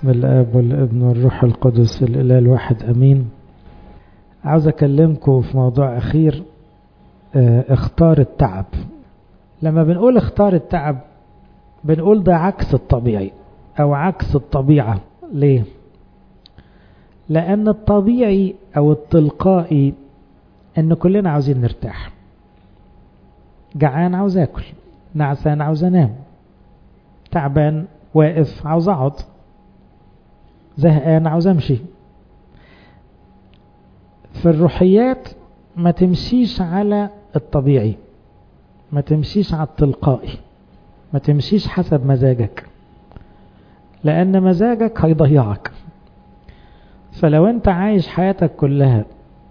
باسم الآب والابن والروح القدس الإله الواحد أمين عاوز أكلمكم في موضوع أخير اه اختار التعب لما بنقول اختار التعب بنقول ده عكس الطبيعي أو عكس الطبيعة ليه؟ لأن الطبيعي أو التلقائي إن كلنا عاوزين نرتاح جعان عاوز آكل نعسان عاوز أنام تعبان واقف عاوز أقعد زهقان عاوز أمشي في الروحيات ما تمشيش على الطبيعي ما تمشيش على التلقائي ما تمشيش حسب مزاجك لأن مزاجك هيضيعك فلو أنت عايش حياتك كلها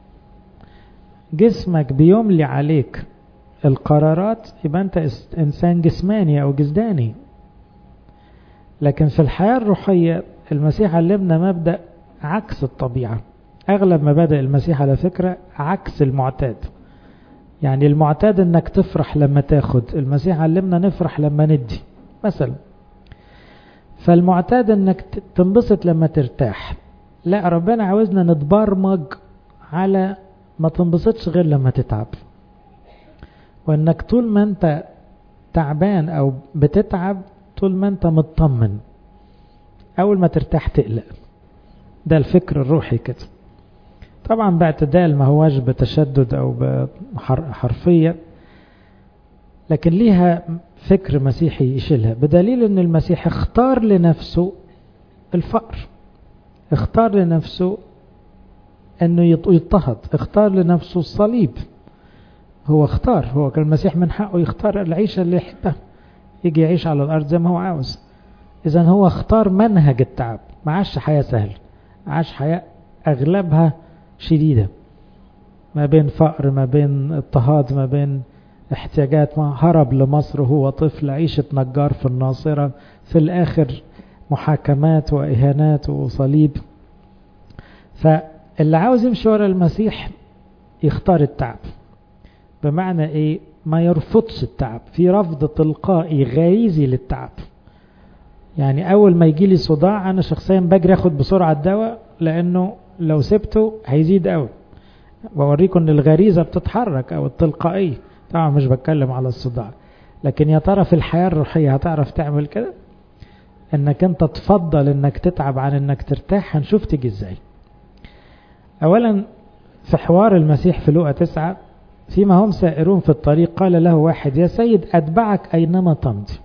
جسمك بيملي عليك القرارات يبقى أنت إنسان جسماني أو جسداني لكن في الحياة الروحية المسيح علمنا مبدأ عكس الطبيعة أغلب مبادئ المسيح على فكرة عكس المعتاد يعني المعتاد انك تفرح لما تاخد المسيح علمنا نفرح لما ندي مثلا فالمعتاد انك تنبسط لما ترتاح لا ربنا عاوزنا نتبرمج على ما تنبسطش غير لما تتعب وانك طول ما انت تعبان او بتتعب طول ما انت مطمن اول ما ترتاح تقلق ده الفكر الروحي كده طبعا باعتدال ما هواش بتشدد او بحرفية لكن ليها فكر مسيحي يشيلها بدليل ان المسيح اختار لنفسه الفقر اختار لنفسه انه يضطهد اختار لنفسه الصليب هو اختار هو كان المسيح من حقه يختار العيشة اللي يحبها يجي يعيش على الارض زي ما هو عاوز اذا هو اختار منهج التعب ما عاش حياة سهلة عاش حياة اغلبها شديدة ما بين فقر ما بين اضطهاد ما بين احتياجات ما هرب لمصر وهو طفل عيشة نجار في الناصرة في الآخر محاكمات وإهانات وصليب فاللي عاوز يمشي ورا المسيح يختار التعب بمعنى ايه ما يرفضش التعب في رفض تلقائي غريزي للتعب يعني اول ما يجي لي صداع انا شخصيا بجري اخد بسرعة الدواء لانه لو سبته هيزيد قوي بوريكم ان الغريزة بتتحرك او التلقائية طبعا مش بتكلم على الصداع لكن يا ترى في الحياة الروحية هتعرف تعمل كده انك انت تفضل انك تتعب عن انك ترتاح هنشوف تيجي ازاي اولا في حوار المسيح في لوقا تسعة فيما هم سائرون في الطريق قال له واحد يا سيد أتبعك أينما تمضي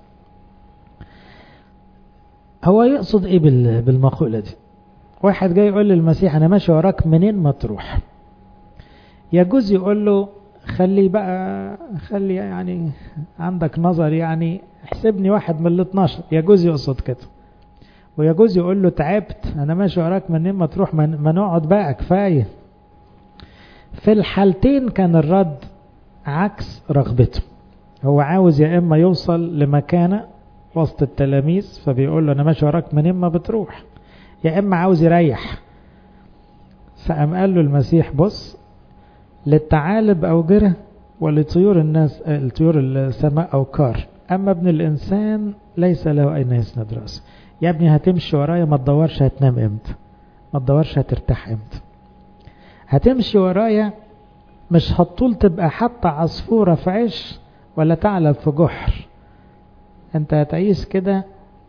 هو يقصد ايه بالمقولة دي واحد جاي يقول للمسيح انا ماشي وراك منين ما تروح يجوز يقول له خلي بقى خلي يعني عندك نظر يعني احسبني واحد من ال 12 يجوز يقصد كده ويجوز يقول له تعبت انا ماشي وراك منين ما تروح ما نقعد بقى كفايه في الحالتين كان الرد عكس رغبته هو عاوز يا اما يوصل لمكانه وسط التلاميذ فبيقول له انا ماشي وراك منين ما بتروح يا اما عاوز يريح فقام قال له المسيح بص للثعالب أوجرة ولطيور الناس الطيور السماء أوكار أما ابن الإنسان ليس له أين يسند رأسه يا ابني هتمشي ورايا ما تدورش هتنام امتى ما تدورش هترتاح امتى هتمشي ورايا مش هتطول تبقى حتى عصفورة في عش ولا تعلب في جحر انت هتعيش كده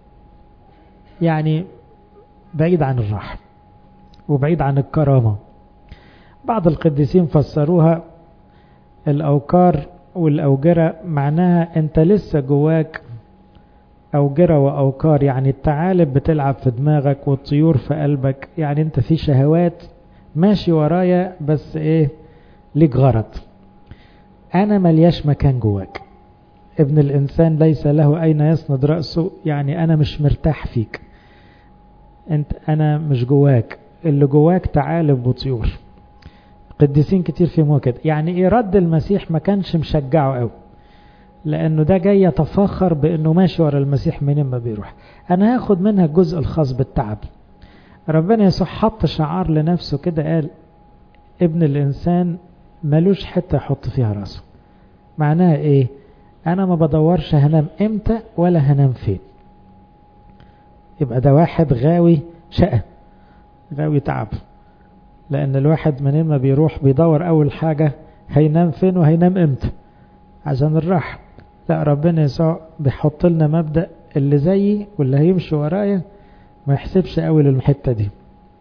يعني بعيد عن الراحة وبعيد عن الكرامة بعض القديسين فسروها الأوكار والأوجرة معناها أنت لسه جواك أوجرة وأوكار يعني الثعالب بتلعب في دماغك والطيور في قلبك يعني أنت في شهوات ماشي ورايا بس إيه ليك غرض أنا ملياش مكان جواك ابن الإنسان ليس له أين يسند رأسه يعني أنا مش مرتاح فيك أنت أنا مش جواك اللي جواك تعالب وطيور قديسين كتير فهموها كده يعني ايه رد المسيح ما كانش مشجعه قوي لانه ده جاي يتفاخر بانه ماشي ورا المسيح منين ما بيروح انا هاخد منها الجزء الخاص بالتعب ربنا يسوع حط شعار لنفسه كده قال ابن الانسان ملوش حته يحط فيها راسه معناها ايه انا ما بدورش هنام امتى ولا هنام فين يبقى ده واحد غاوي شقة غاوي تعب لأن الواحد منين ما بيروح بيدور أول حاجة هينام فين وهينام امتى عشان الراحة لا ربنا يسوع بيحط لنا مبدأ اللي زيي واللي هيمشي ورايا ما يحسبش قوي للحتة دي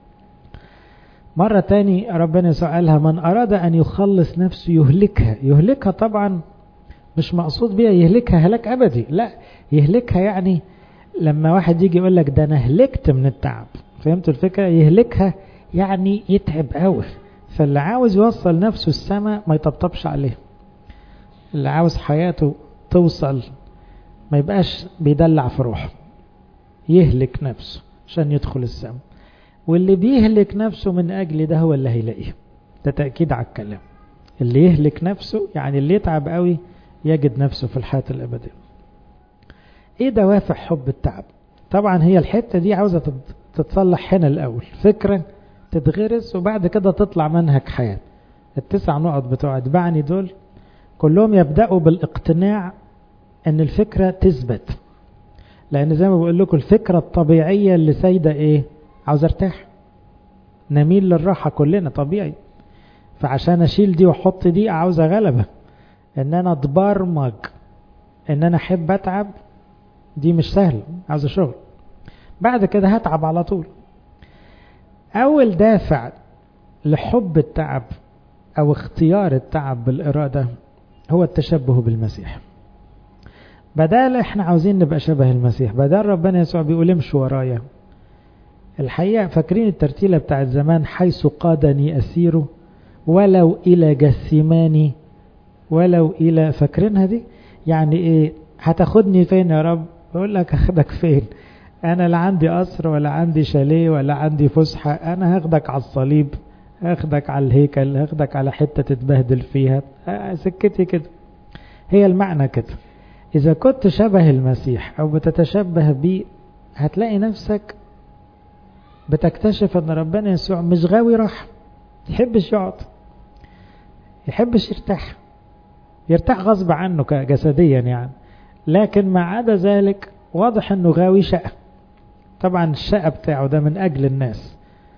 مرة تاني ربنا يسوع قالها من أراد أن يخلص نفسه يهلكها يهلكها طبعا مش مقصود بيها يهلكها هلاك أبدي لا يهلكها يعني لما واحد يجي يقول لك ده أنا هلكت من التعب فهمت الفكرة يهلكها يعني يتعب قوي فاللي عاوز يوصل نفسه السماء ما يطبطبش عليه اللي عاوز حياته توصل ما يبقاش بيدلع في روحه يهلك نفسه عشان يدخل السماء واللي بيهلك نفسه من أجل ده هو اللي هيلاقيه ده تأكيد على الكلام اللي يهلك نفسه يعني اللي يتعب قوي يجد نفسه في الحياة الأبدية ايه دوافع حب التعب طبعا هي الحتة دي عاوزة تتصلح هنا الأول فكرة تتغرس وبعد كده تطلع منهج حياة التسع نقط بتوع اتبعني دول كلهم يبدأوا بالاقتناع ان الفكرة تثبت لان زي ما بقول لكم الفكرة الطبيعية اللي سايدة ايه عاوز ارتاح نميل للراحة كلنا طبيعي فعشان اشيل دي واحط دي عاوزة غلبة ان انا اتبرمج ان انا احب اتعب دي مش سهل عاوزة شغل بعد كده هتعب على طول اول دافع لحب التعب او اختيار التعب بالارادة هو التشبه بالمسيح بدل احنا عاوزين نبقى شبه المسيح بدل ربنا يسوع بيقول امشوا ورايا الحقيقة فاكرين الترتيلة بتاعت زمان حيث قادني أسير ولو إلى جسيماني ولو إلى فاكرينها دي يعني إيه هتاخدني فين يا رب بقول لك أخدك فين أنا لا عندي قصر ولا عندي شاليه ولا عندي فسحة أنا هاخدك على الصليب هاخدك على الهيكل هاخدك على حتة تتبهدل فيها سكتي كده هي المعنى كده إذا كنت شبه المسيح أو بتتشبه بيه هتلاقي نفسك بتكتشف ان ربنا يسوع مش غاوي راحة يحبش يقعد يحبش يرتاح يرتاح غصب عنه جسديا يعني لكن ما عدا ذلك واضح انه غاوي شقة طبعا الشقة بتاعه ده من اجل الناس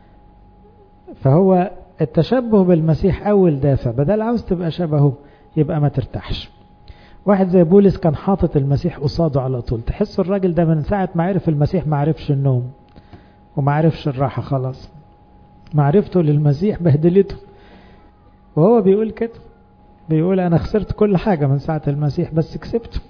فهو التشبه بالمسيح اول دافع بدل عاوز تبقى شبهه يبقى ما ترتاحش واحد زي بولس كان حاطط المسيح قصاده على طول تحس الراجل ده من ساعة ما عرف المسيح ما عرفش النوم وما عرفش الراحة خلاص معرفته للمسيح بهدلته وهو بيقول كده بيقول أنا خسرت كل حاجة من ساعة المسيح بس كسبته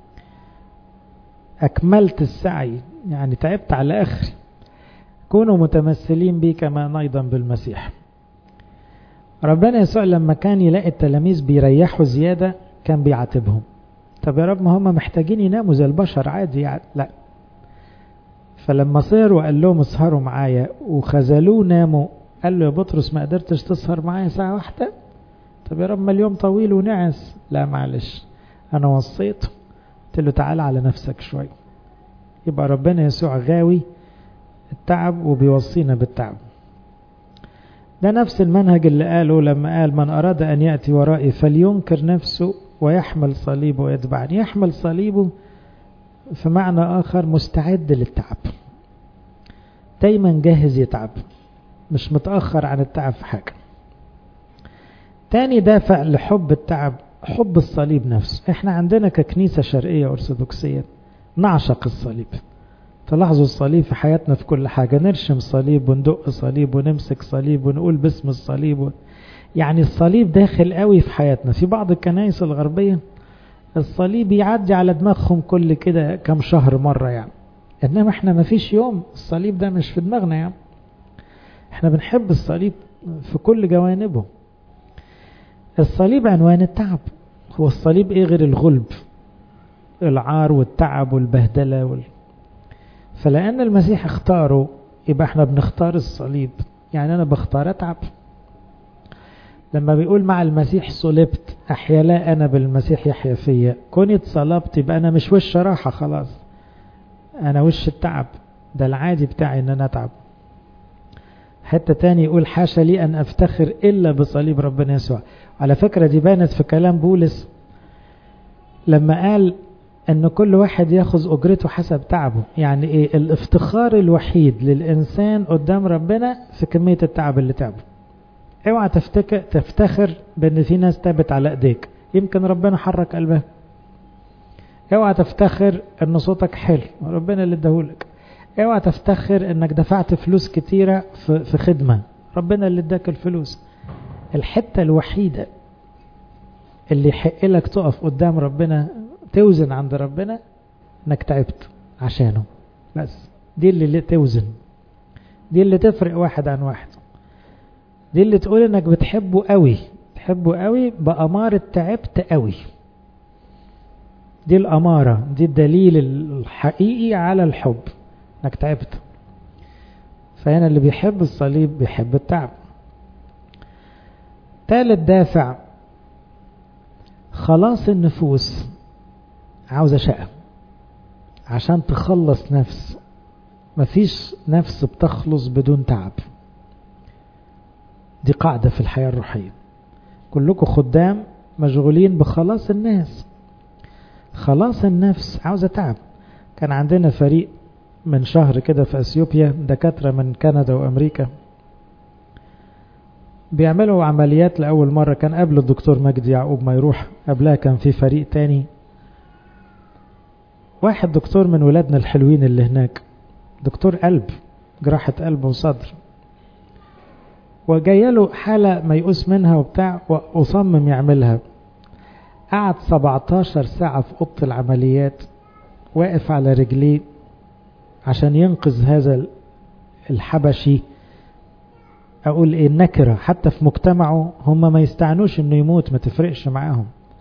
أكملت السعي يعني تعبت على آخري كونوا متمثلين بي كما أيضا بالمسيح ربنا يسوع لما كان يلاقي التلاميذ بيريحوا زيادة كان بيعاتبهم طب يا رب ما هم محتاجين يناموا زي البشر عادي يعني لا فلما صير وقال لهم اسهروا معايا وخذلوه ناموا قال له يا بطرس ما قدرتش تسهر معايا ساعة واحدة طب يا رب ما اليوم طويل ونعس لا معلش انا وصيته قلت له تعال على نفسك شوي يبقى ربنا يسوع غاوي التعب وبيوصينا بالتعب ده نفس المنهج اللي قاله لما قال من أراد أن يأتي ورائي فلينكر نفسه ويحمل صليبه ويتبعني يحمل صليبه في معنى آخر مستعد للتعب دايما جاهز يتعب مش متأخر عن التعب في حاجة تاني دافع لحب التعب حب الصليب نفسه احنا عندنا ككنيسة شرقية أرثوذكسية نعشق الصليب تلاحظوا الصليب في حياتنا في كل حاجة نرشم صليب وندق صليب ونمسك صليب ونقول باسم الصليب يعني الصليب داخل قوي في حياتنا في بعض الكنائس الغربية الصليب يعدي على دماغهم كل كده كم شهر مرة يعني انما احنا ما فيش يوم الصليب ده مش في دماغنا يعني احنا بنحب الصليب في كل جوانبه الصليب عنوان التعب هو الصليب ايه غير الغلب العار والتعب والبهدلة وال... فلأن المسيح اختاره يبقى احنا بنختار الصليب يعني انا بختار اتعب لما بيقول مع المسيح صلبت احيا لا انا بالمسيح يحيا فيا كوني اتصلبت يبقى انا مش وش راحة خلاص انا وش التعب ده العادي بتاعي ان انا اتعب حتى تاني يقول حاشا لي ان افتخر الا بصليب ربنا يسوع على فكرة دي بانت في كلام بولس لما قال ان كل واحد ياخذ اجرته حسب تعبه يعني ايه الافتخار الوحيد للانسان قدام ربنا في كمية التعب اللي تعبه اوعى تفتكر تفتخر بان في ناس تابت على ايديك يمكن ربنا حرك قلبها اوعى تفتخر ان صوتك حلو ربنا اللي اداهولك اوعى تفتخر انك دفعت فلوس كتيرة في خدمة ربنا اللي اداك الفلوس الحتة الوحيدة اللي يحق لك تقف قدام ربنا توزن عند ربنا انك تعبت عشانه بس دي اللي توزن دي اللي تفرق واحد عن واحد دي اللي تقول انك بتحبه قوي تحبه قوي بأمارة تعبت قوي دي الأمارة دي الدليل الحقيقي على الحب انك تعبت فهنا اللي بيحب الصليب بيحب التعب ثالث دافع خلاص النفوس عاوزة شقة عشان تخلص نفس مفيش نفس بتخلص بدون تعب دي قاعدة في الحياة الروحية كلكم خدام مشغولين بخلاص الناس خلاص النفس عاوزة تعب كان عندنا فريق من شهر كده في اثيوبيا دكاترة من كندا وامريكا بيعملوا عمليات لأول مرة كان قبل الدكتور مجدي يعقوب ما يروح قبلها كان في فريق تاني واحد دكتور من ولادنا الحلوين اللي هناك دكتور قلب جراحة قلب وصدر وجايه له حالة ميؤوس منها وبتاع وصمم يعملها قعد 17 ساعة في أوضة العمليات واقف على رجليه عشان ينقذ هذا الحبشي أقول إيه النكرة حتى في مجتمعه هم ما يستعنوش إنه يموت ما تفرقش معاهم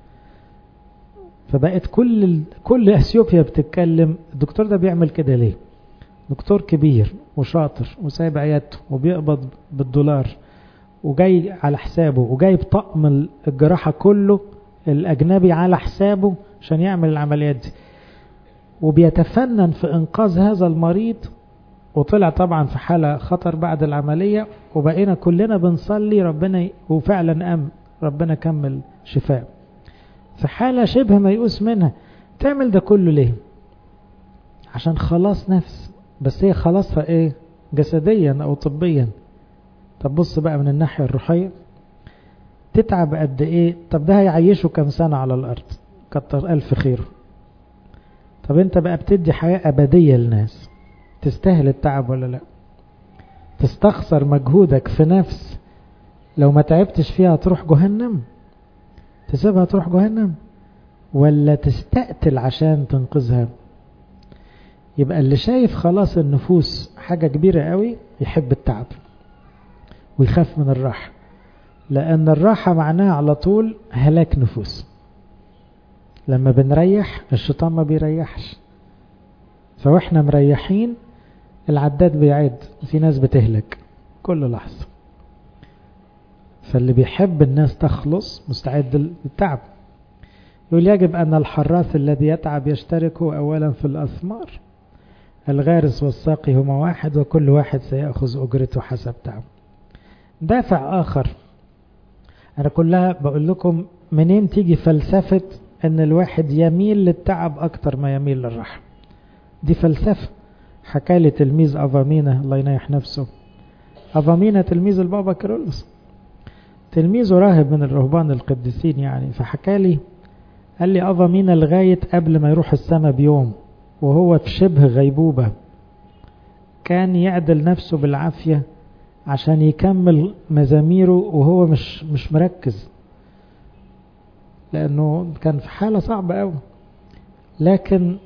فبقت كل كل اثيوبيا بتتكلم الدكتور ده بيعمل كده ليه دكتور كبير وشاطر وسايب عيادته وبيقبض بالدولار وجاي على حسابه وجايب طقم الجراحة كله الأجنبي على حسابه عشان يعمل العمليات دي وبيتفنن في إنقاذ هذا المريض وطلع طبعا في حالة خطر بعد العملية وبقينا كلنا بنصلي ربنا ي... وفعلا قام ربنا كمل شفاء في حالة شبه ميؤوس منها تعمل ده كله ليه عشان خلاص نفس بس هي خلاصها ايه جسديا او طبيا طب بص بقى من الناحية الروحية تتعب قد ايه طب ده هيعيشه كم سنة على الارض كتر الف خيره طب انت بقى بتدي حياة ابدية للناس تستاهل التعب ولا لا تستخسر مجهودك في نفس لو ما تعبتش فيها تروح جهنم تسيبها تروح جهنم ولا تستقتل عشان تنقذها يبقى اللي شايف خلاص النفوس حاجة كبيرة قوي يحب التعب ويخاف من الراحة لأن الراحة معناها على طول هلاك نفوس لما بنريح الشيطان ما بيريحش فواحنا مريحين العداد بيعد في ناس بتهلك كل لحظة فاللي بيحب الناس تخلص مستعد للتعب يقول يجب أن الحراث الذي يتعب يشترك أولا في الأثمار الغارس والساقي هما واحد وكل واحد سيأخذ أجرته حسب تعب دافع آخر أنا كلها بقول لكم منين تيجي فلسفة أن الواحد يميل للتعب أكتر ما يميل للراحة دي فلسفة حكى لي تلميذ أفامينا الله ينيح نفسه أفامينا تلميذ البابا كيرلس تلميذه راهب من الرهبان القديسين يعني فحكى لي قال لي أفامينا لغاية قبل ما يروح السماء بيوم وهو في شبه غيبوبة كان يعدل نفسه بالعافية عشان يكمل مزاميره وهو مش مش مركز لأنه كان في حالة صعبة أوي لكن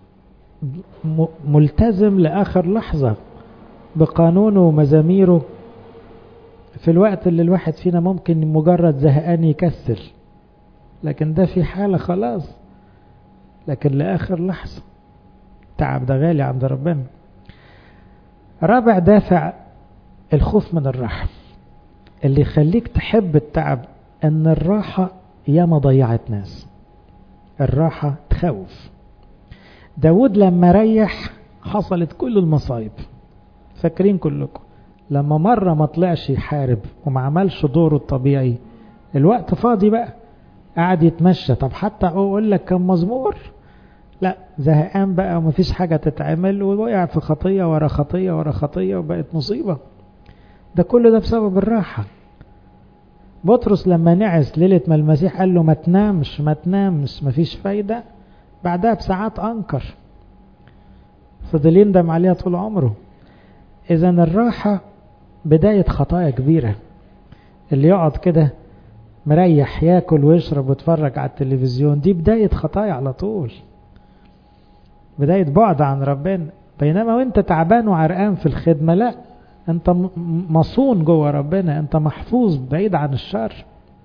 ملتزم لآخر لحظة بقانونه ومزاميره في الوقت اللي الواحد فينا ممكن مجرد زهقان يكسل لكن ده في حالة خلاص لكن لآخر لحظة تعب ده غالي عند ربنا رابع دافع الخوف من الراحة اللي يخليك تحب التعب ان الراحة ياما ضيعت ناس الراحة تخوف داود لما ريح حصلت كل المصايب فاكرين كلكم لما مرة ما طلعش يحارب وما عملش دوره الطبيعي الوقت فاضي بقى قعد يتمشى طب حتى اقول لك كان مزمور لا زهقان بقى ومفيش حاجة تتعمل ووقع في خطية ورا خطية ورا خطية وبقت مصيبة ده كله ده بسبب الراحة بطرس لما نعس ليلة ما المسيح قال له ما تنامش ما تنامش مفيش فايدة بعدها بساعات أنكر فضل يندم عليها طول عمره إذا الراحة بداية خطايا كبيرة اللي يقعد كده مريح ياكل ويشرب ويتفرج على التلفزيون دي بداية خطايا على طول بداية بعد عن ربنا بينما وانت تعبان وعرقان في الخدمة لا انت مصون جوه ربنا انت محفوظ بعيد عن الشر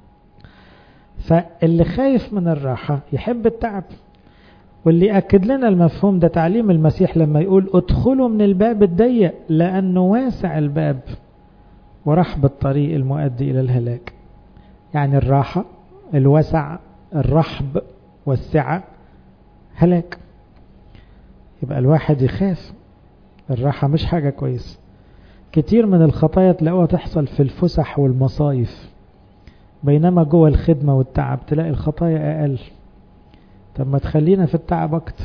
فاللي خايف من الراحة يحب التعب واللي يأكد لنا المفهوم ده تعليم المسيح لما يقول ادخلوا من الباب الضيق لأنه واسع الباب ورحب الطريق المؤدي إلى الهلاك يعني الراحة الوسع الرحب والسعة هلاك يبقى الواحد يخاف الراحة مش حاجة كويسة كتير من الخطايا تلاقوها تحصل في الفسح والمصايف بينما جوه الخدمة والتعب تلاقي الخطايا أقل طب ما تخلينا في التعب أكتر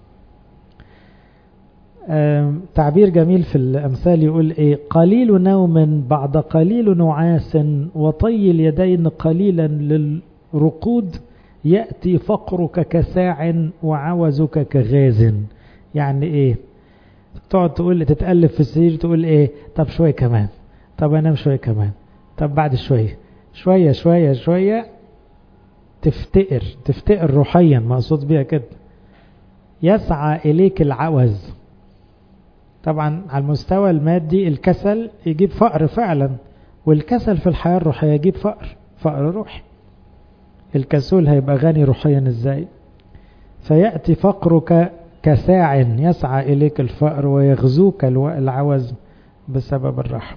تعبير جميل في الأمثال يقول إيه قليل نوم بعد قليل نعاس وطي اليدين قليلا للرقود يأتي فقرك كساع وعوزك كغاز يعني إيه تقعد تقول تتألف في السرير تقول إيه طب شوية كمان طب أنام شوية كمان طب بعد شوية شوية شوية شوية تفتقر تفتقر روحيا مقصود بيها كده يسعى إليك العوز طبعا على المستوى المادي الكسل يجيب فقر فعلا والكسل في الحياة الروحية يجيب فقر فقر روحي الكسول هيبقى غني روحيا ازاي فيأتي فقرك كساع يسعى إليك الفقر ويغزوك العوز بسبب الرحم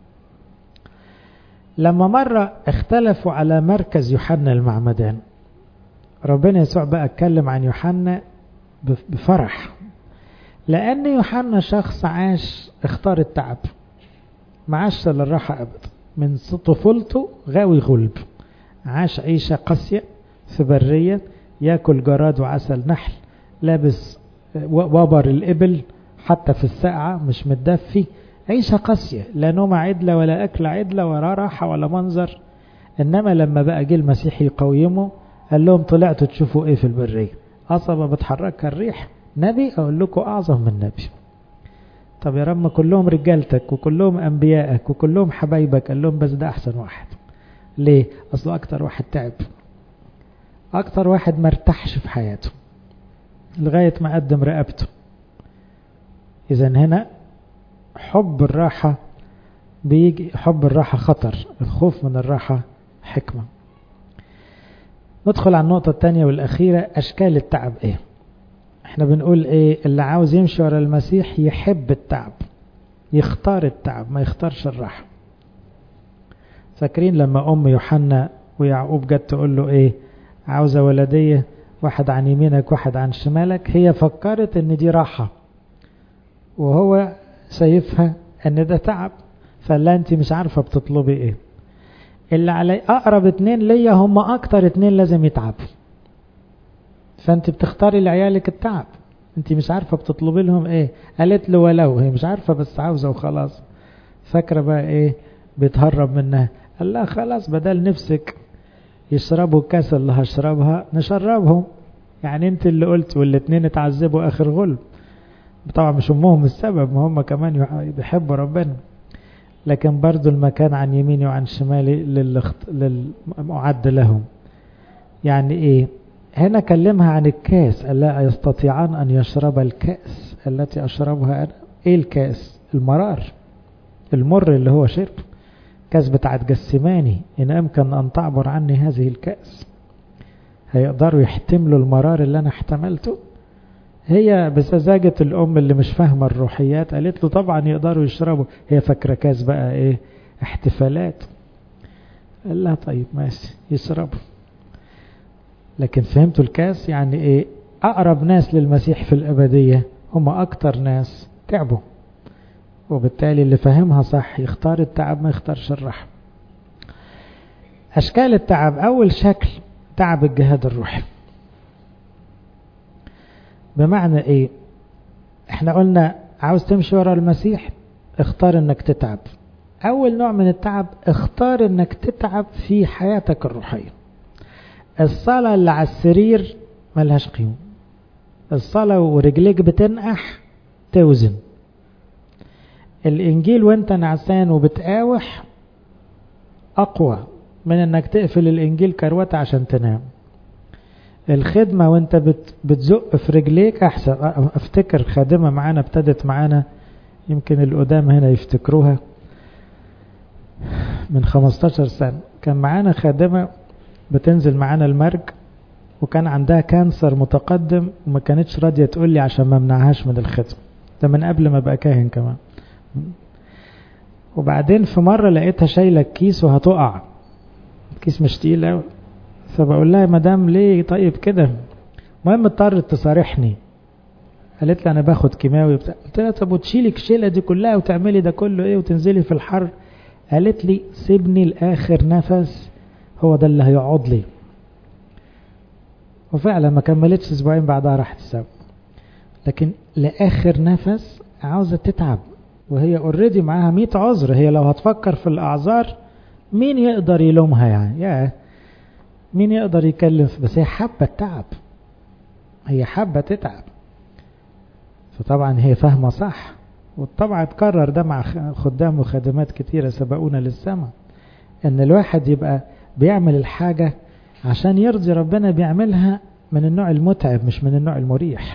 لما مرة اختلفوا على مركز يوحنا المعمدان ربنا يسوع بقى اتكلم عن يوحنا بفرح لأن يوحنا شخص عاش اختار التعب ما عاش للراحة أبدا من طفولته غاوي غلب عاش عيشة قاسية في برية ياكل جراد وعسل نحل لابس وبر الإبل حتى في الساعة مش متدفي عيشة قاسية لا نوم عدلة ولا أكل عدلة ولا راحة ولا منظر إنما لما بقى جه المسيح يقومه قال لهم طلعتوا تشوفوا إيه في البرية قصبة بتحركها الريح نبي أقول لكم أعظم من نبي طب يا رب كلهم رجالتك وكلهم أنبيائك وكلهم حبايبك قال لهم بس ده أحسن واحد ليه؟ أصله أكتر واحد تعب أكتر واحد مرتاحش في حياته لغاية ما قدم رقبته إذا هنا حب الراحة بيجي حب الراحة خطر الخوف من الراحة حكمة ندخل على النقطة الثانية والأخيرة أشكال التعب إيه احنا بنقول ايه اللي عاوز يمشي ورا المسيح يحب التعب يختار التعب ما يختارش الراحة فاكرين لما ام يوحنا ويعقوب جت تقول له ايه عاوزة ولدية واحد عن يمينك واحد عن شمالك هي فكرت ان دي راحة وهو شايفها ان ده تعب فلا انت مش عارفة بتطلبي ايه اللي علي اقرب اتنين ليا هم اكتر اتنين لازم يتعبوا فانت بتختاري لعيالك التعب انت مش عارفة بتطلبي لهم ايه قالت له ولو هي مش عارفة بس عاوزة وخلاص فاكرة بقى ايه بيتهرب منها قال لها خلاص بدل نفسك يشربوا الكاس اللي هشربها نشربهم يعني انت اللي قلت والاتنين اتعذبوا اخر غلب طبعا مش امهم السبب ما هم كمان بيحبوا ربنا لكن برضو المكان عن يميني وعن شمالي للمعد لهم يعني ايه هنا كلمها عن الكاس ألا يستطيعان أن يشرب الكأس التي أشربها أنا إيه الكأس المرار المر اللي هو شرب كاس بتاعت جسماني إن أمكن أن تعبر عني هذه الكأس هيقدروا يحتملوا المرار اللي أنا احتملته هي بسذاجة الأم اللي مش فاهمة الروحيات قالت له طبعا يقدروا يشربوا هي فاكرة كاس بقى إيه احتفالات قال لها طيب ماشي يشربوا لكن فهمتوا الكاس يعني ايه اقرب ناس للمسيح في الابدية هم اكتر ناس تعبوا وبالتالي اللي فهمها صح يختار التعب ما يختارش الرحم اشكال التعب اول شكل تعب الجهاد الروحي بمعنى ايه احنا قلنا عاوز تمشي ورا المسيح اختار انك تتعب اول نوع من التعب اختار انك تتعب في حياتك الروحية الصلاة اللي على السرير ملهاش قيمة الصلاة ورجليك بتنقح توزن الانجيل وانت نعسان وبتقاوح اقوى من انك تقفل الانجيل كروته عشان تنام الخدمة وانت بت بتزق في رجليك احسن افتكر خادمة معانا ابتدت معانا يمكن القدام هنا يفتكروها من 15 سنة كان معانا خادمة بتنزل معانا المرج وكان عندها كانسر متقدم وما كانتش راضية تقول لي عشان ما منعهاش من الخدمة ده من قبل ما بقى كاهن كمان وبعدين في مرة لقيتها شايلة الكيس وهتقع الكيس مش تقيل قوي فبقول لها يا مدام ليه طيب كده المهم اضطرت تصارحني قالت لي انا باخد كيماوي بتاع قلت لها طب وتشيلي الشيله دي كلها وتعملي ده كله ايه وتنزلي في الحر قالت لي سيبني لاخر نفس هو ده اللي هيقعد لي وفعلا ما كملتش اسبوعين بعدها راحت السبب لكن لاخر نفس عاوزه تتعب وهي اوريدي معاها 100 عذر هي لو هتفكر في الاعذار مين يقدر يلومها يعني يا مين يقدر يكلم بس هي حابه التعب هي حابه تتعب فطبعا هي فاهمه صح وطبعا اتكرر ده مع خدام وخادمات كتيره سبقونا للسماء ان الواحد يبقى بيعمل الحاجه عشان يرضي ربنا بيعملها من النوع المتعب مش من النوع المريح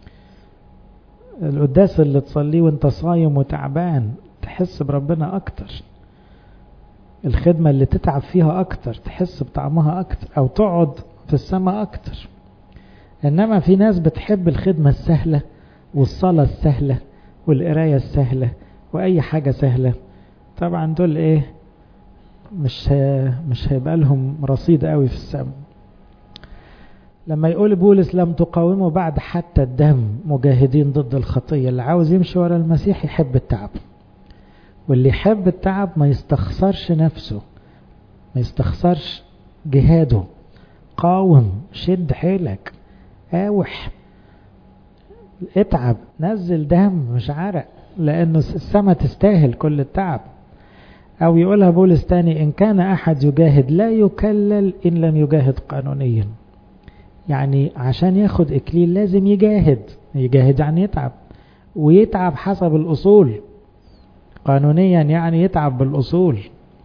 القداس اللي تصليه وانت صايم وتعبان تحس بربنا اكتر الخدمة اللي تتعب فيها اكتر تحس بطعمها اكتر او تقعد في السماء اكتر انما في ناس بتحب الخدمة السهلة والصلاة السهلة والقراية السهلة واي حاجة سهلة طبعا دول ايه مش مش هيبقى لهم رصيد قوي في السماء لما يقول بولس لم تقاوموا بعد حتى الدم مجاهدين ضد الخطية اللي عاوز يمشي ورا المسيح يحب التعب واللي يحب التعب ما يستخسرش نفسه ما يستخسرش جهاده قاوم شد حيلك قاوح اتعب نزل دم مش عرق لانه السما تستاهل كل التعب او يقولها بولس تاني ان كان احد يجاهد لا يكلل ان لم يجاهد قانونيا يعني عشان ياخد اكليل لازم يجاهد يجاهد يعني يتعب ويتعب حسب الاصول قانونيا يعني يتعب بالاصول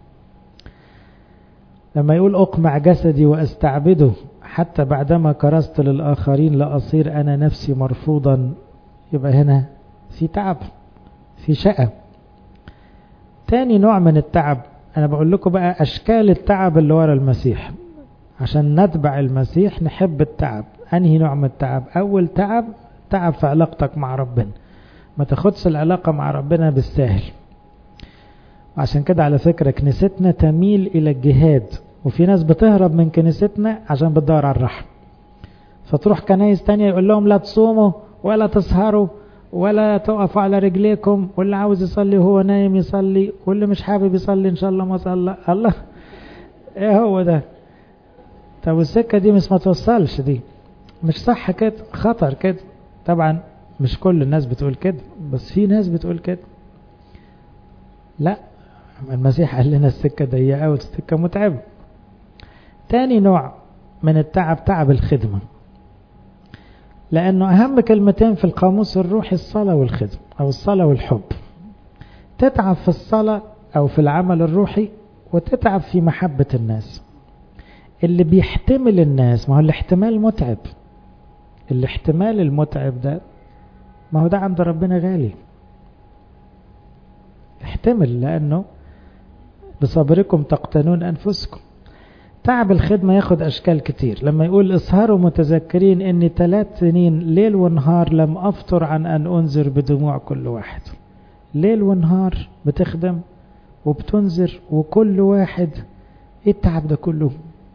لما يقول اقمع جسدي واستعبده حتى بعدما كرست للاخرين لاصير انا نفسي مرفوضا يبقى هنا في تعب في شقة تاني نوع من التعب انا بقول لكم بقى اشكال التعب اللي ورا المسيح عشان نتبع المسيح نحب التعب انهي نوع من التعب اول تعب تعب في علاقتك مع ربنا ما تاخدش العلاقة مع ربنا بالسهل وعشان كده على فكرة كنيستنا تميل الى الجهاد وفي ناس بتهرب من كنيستنا عشان بتدور على الرحمة فتروح كنايس تانية يقول لهم لا تصوموا ولا تسهروا ولا تقفوا على رجليكم واللي عاوز يصلي وهو نايم يصلي واللي مش حابب يصلي ان شاء الله ما صلى الله ايه هو ده طب السكة دي مش ما توصلش دي مش صح كده خطر كده طبعا مش كل الناس بتقول كده بس في ناس بتقول كده لا المسيح قال لنا السكة ضيقة والسكة متعبة تاني نوع من التعب تعب الخدمة لأنه أهم كلمتين في القاموس الروحي الصلاة والخدمة أو الصلاة والحب تتعب في الصلاة أو في العمل الروحي وتتعب في محبة الناس اللي بيحتمل الناس ما هو الاحتمال متعب الاحتمال المتعب ده ما هو ده عند ربنا غالي احتمل لأنه بصبركم تقتنون أنفسكم تعب الخدمة ياخد أشكال كتير لما يقول اسهروا متذكرين أني ثلاث سنين ليل ونهار لم أفطر عن أن أنذر بدموع كل واحد ليل ونهار بتخدم وبتنذر وكل واحد ايه التعب ده كله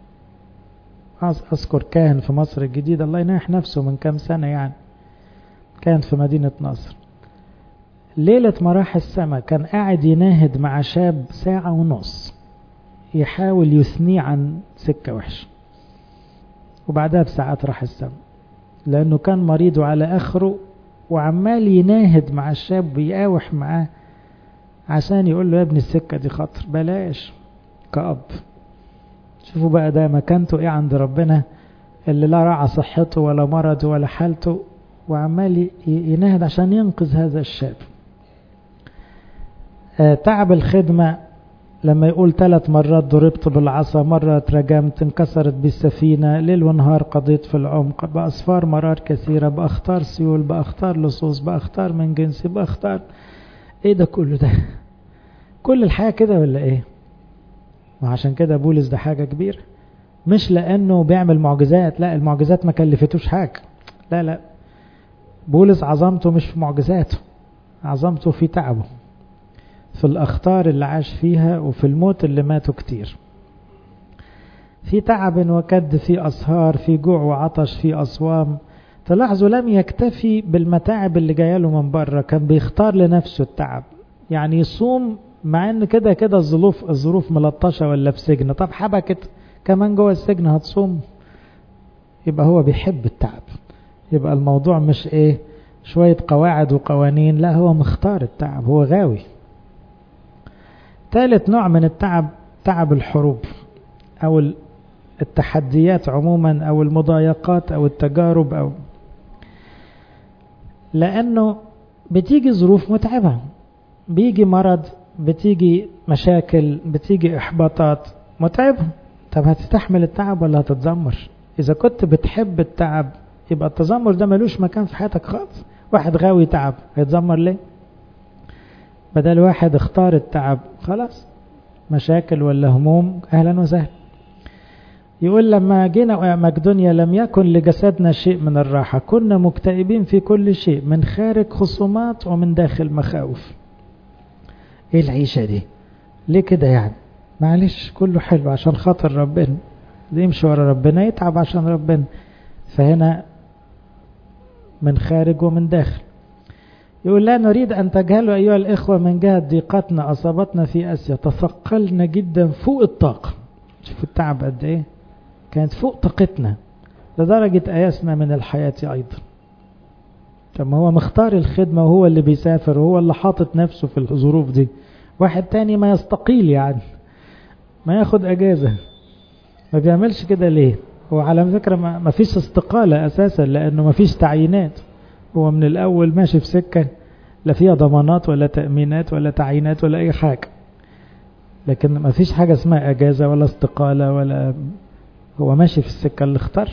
أذكر كاهن في مصر الجديدة الله يناح نفسه من كام سنة يعني كان في مدينة نصر ليلة مراح السماء كان قاعد يناهد مع شاب ساعة ونص يحاول يثنيه عن سكة وحشة وبعدها بساعات راح السماء لأنه كان مريض على آخره وعمال يناهد مع الشاب ويقاوح معاه عشان يقول له يا ابني السكة دي خطر بلاش كأب شوفوا بقى ده مكانته ايه عند ربنا اللي لا راعى صحته ولا مرضه ولا حالته وعمال يناهد عشان ينقذ هذا الشاب آه تعب الخدمة لما يقول ثلاث مرات ضربت بالعصا مرة اترجمت انكسرت بالسفينة ليل ونهار قضيت في العمق بأصفار مرار كثيرة بأختار سيول بأختار لصوص بأختار من جنسي بأختار ايه ده كله ده كل الحياة كده ولا ايه وعشان كده بولس ده حاجة كبيرة مش لأنه بيعمل معجزات لا المعجزات ما كلفتوش حاجة لا لا بولس عظمته مش في معجزاته عظمته في تعبه في الأخطار اللي عاش فيها وفي الموت اللي ماتوا كتير في تعب وكد في أسهار في جوع وعطش في أصوام تلاحظوا لم يكتفي بالمتاعب اللي جايه له من بره كان بيختار لنفسه التعب يعني يصوم مع ان كده كده الظروف الظروف ملطشه ولا في سجن طب حبكت كمان جوه السجن هتصوم يبقى هو بيحب التعب يبقى الموضوع مش ايه شويه قواعد وقوانين لا هو مختار التعب هو غاوي ثالث نوع من التعب تعب الحروب او التحديات عموما او المضايقات او التجارب او لانه بتيجي ظروف متعبة بيجي مرض بتيجي مشاكل بتيجي احباطات متعبة طب هتستحمل التعب ولا هتتذمر اذا كنت بتحب التعب يبقى التذمر ده ملوش مكان في حياتك خالص واحد غاوي تعب هيتذمر ليه بدل واحد اختار التعب خلاص مشاكل ولا هموم اهلا وسهلا يقول لما جينا مقدونيا لم يكن لجسدنا شيء من الراحة كنا مكتئبين في كل شيء من خارج خصومات ومن داخل مخاوف ايه العيشة دي ليه كده يعني معلش كله حلو عشان خاطر ربنا اللي يمشي ورا ربنا يتعب عشان ربنا فهنا من خارج ومن داخل يقول لا نريد أن تجهلوا أيها الإخوة من جهة ضيقتنا أصابتنا في أسيا تثقلنا جدا فوق الطاقة شوفوا التعب قد إيه كانت فوق طاقتنا لدرجة أياسنا من الحياة أيضا طب ما هو مختار الخدمة وهو اللي بيسافر وهو اللي حاطط نفسه في الظروف دي واحد تاني ما يستقيل يعني ما ياخد أجازة ما بيعملش كده ليه هو على فكرة ما فيش استقالة أساسا لأنه ما فيش تعيينات هو من الأول ماشي في سكة لا فيها ضمانات ولا تأمينات ولا تعيينات ولا أي حاجة لكن ما فيش حاجة اسمها أجازة ولا استقالة ولا هو ماشي في السكة اللي اختار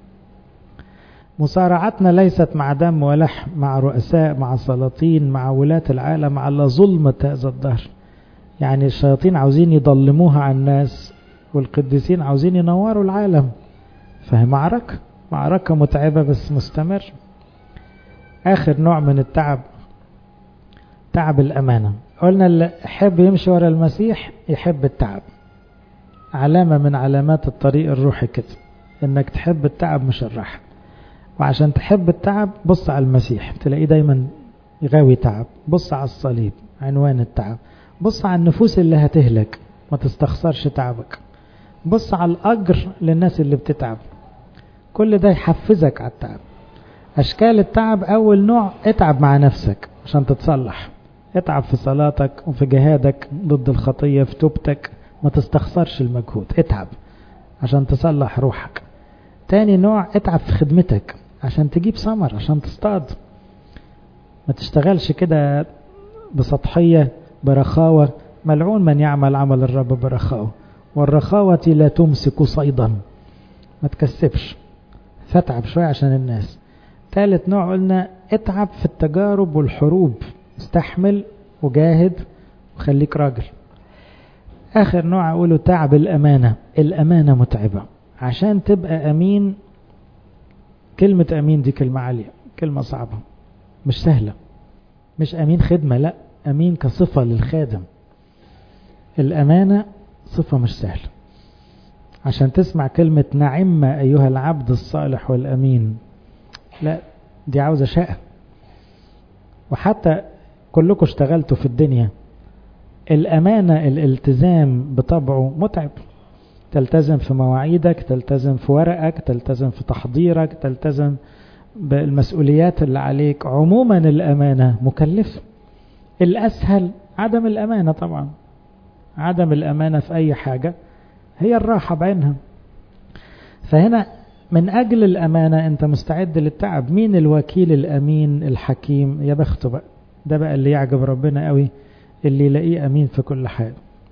مصارعتنا ليست مع دم ولحم مع رؤساء مع سلاطين مع ولاة العالم على ظلمة هذا الدهر يعني الشياطين عاوزين يضلموها على الناس والقديسين عاوزين ينوروا العالم فهي معركة معركة متعبة بس مستمر آخر نوع من التعب تعب الأمانة قلنا اللي يحب يمشي ورا المسيح يحب التعب علامة من علامات الطريق الروحي كده انك تحب التعب مش الراحة وعشان تحب التعب بص على المسيح تلاقيه دايما غاوي تعب بص على الصليب عنوان التعب بص على النفوس اللي هتهلك ما تستخسرش تعبك بص على الأجر للناس اللي بتتعب كل ده يحفزك على التعب أشكال التعب أول نوع اتعب مع نفسك عشان تتصلح اتعب في صلاتك وفي جهادك ضد الخطية في توبتك ما تستخسرش المجهود اتعب عشان تصلح روحك تاني نوع اتعب في خدمتك عشان تجيب ثمر عشان تصطاد ما تشتغلش كده بسطحية برخاوة ملعون من يعمل عمل الرب برخاوة والرخاوة لا تمسك صيدا ما تكسبش فاتعب شوية عشان الناس ثالث نوع قلنا اتعب في التجارب والحروب استحمل وجاهد وخليك راجل آخر نوع أقوله تعب الأمانة الأمانة متعبة عشان تبقى أمين كلمة أمين دي كلمة عالية كلمة صعبة مش سهلة مش أمين خدمة لا أمين كصفة للخادم الأمانة صفة مش سهلة عشان تسمع كلمة نعم أيها العبد الصالح والأمين لا دي عاوزة شقة وحتى كلكم اشتغلتوا في الدنيا الأمانة الالتزام بطبعه متعب تلتزم في مواعيدك تلتزم في ورقك تلتزم في تحضيرك تلتزم بالمسؤوليات اللي عليك عموما الأمانة مكلفة الأسهل عدم الأمانة طبعا عدم الأمانة في أي حاجة هي الراحة بعينها فهنا من أجل الأمانة أنت مستعد للتعب مين الوكيل الأمين الحكيم يا بخته بقى ده بقى اللي يعجب ربنا قوي اللي يلاقيه أمين في كل حاجة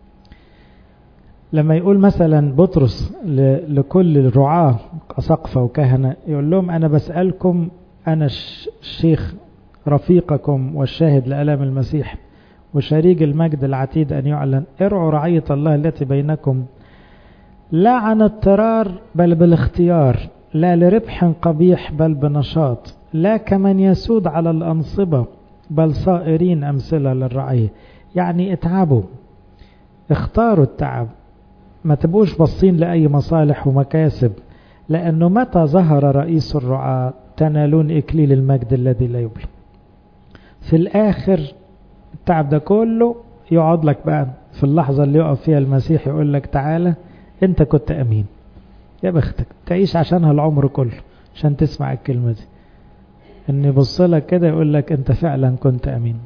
لما يقول مثلا بطرس لكل الرعاة أسقفة وكهنة يقول لهم أنا بسألكم أنا الشيخ رفيقكم والشاهد لألام المسيح وشريك المجد العتيد أن يعلن ارعوا رعية الله التي بينكم لا عن اضطرار بل بالاختيار لا لربح قبيح بل بنشاط لا كمن يسود على الأنصبة بل صائرين أمثلة للرعية يعني اتعبوا اختاروا التعب ما تبقوش باصين لأي مصالح ومكاسب لأنه متى ظهر رئيس الرعاة تنالون إكليل المجد الذي لا يبلغ في الآخر التعب ده كله يقعد لك بقى في اللحظة اللي يقف فيها المسيح يقول لك تعالى انت كنت امين يا بختك تعيش عشانها العمر كله عشان تسمع الكلمة دي ان يبص لك كده يقول لك انت فعلا كنت امين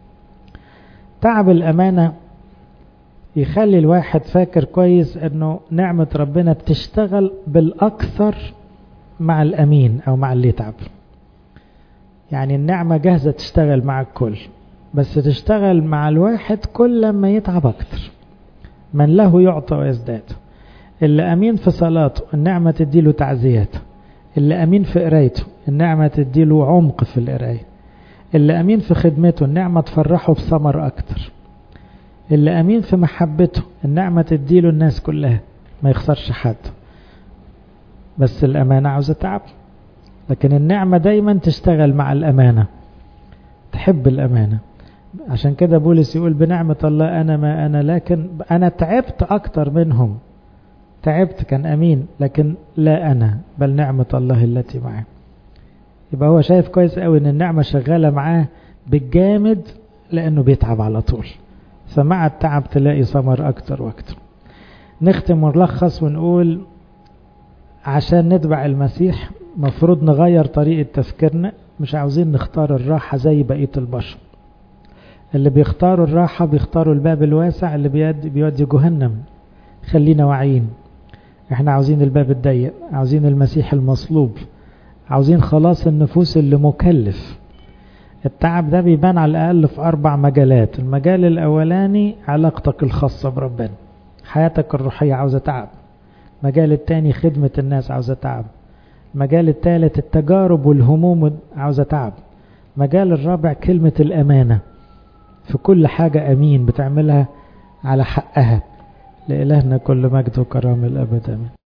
تعب الامانة يخلي الواحد فاكر كويس انه نعمة ربنا بتشتغل بالاكثر مع الامين او مع اللي يتعب يعني النعمة جاهزة تشتغل مع الكل بس تشتغل مع الواحد كل ما يتعب اكتر من له يعطى ويزداد اللي أمين في صلاته النعمة تديله تعزيات اللي أمين في قرايته النعمة تديله عمق في القراية اللي أمين في خدمته النعمة تفرحه بثمر أكتر اللي أمين في محبته النعمة تديله الناس كلها ما يخسرش حد بس الأمانة عاوزة تعب لكن النعمة دايما تشتغل مع الأمانة تحب الأمانة عشان كده بولس يقول بنعمة الله أنا ما أنا لكن أنا تعبت أكتر منهم تعبت كان أمين لكن لا أنا بل نعمة الله التي معي يبقى هو شايف كويس قوي ان النعمة شغالة معاه بالجامد لأنه بيتعب على طول فمع التعب تلاقي ثمر أكتر وأكتر نختم ونلخص ونقول عشان نتبع المسيح مفروض نغير طريقة تفكيرنا مش عاوزين نختار الراحة زي بقية البشر اللي بيختاروا الراحة بيختاروا الباب الواسع اللي بيودي, بيودي جهنم خلينا واعيين احنا عاوزين الباب الضيق عاوزين المسيح المصلوب عاوزين خلاص النفوس اللي مكلف التعب ده بيبان على الأقل في أربع مجالات المجال الأولاني علاقتك الخاصة بربنا حياتك الروحية عاوزة تعب المجال الثاني خدمة الناس عاوزة تعب المجال الثالث التجارب والهموم عاوزة تعب المجال الرابع كلمة الأمانة في كل حاجة أمين بتعملها على حقها لإلهنا كل مجد وكرامة الأبد آمين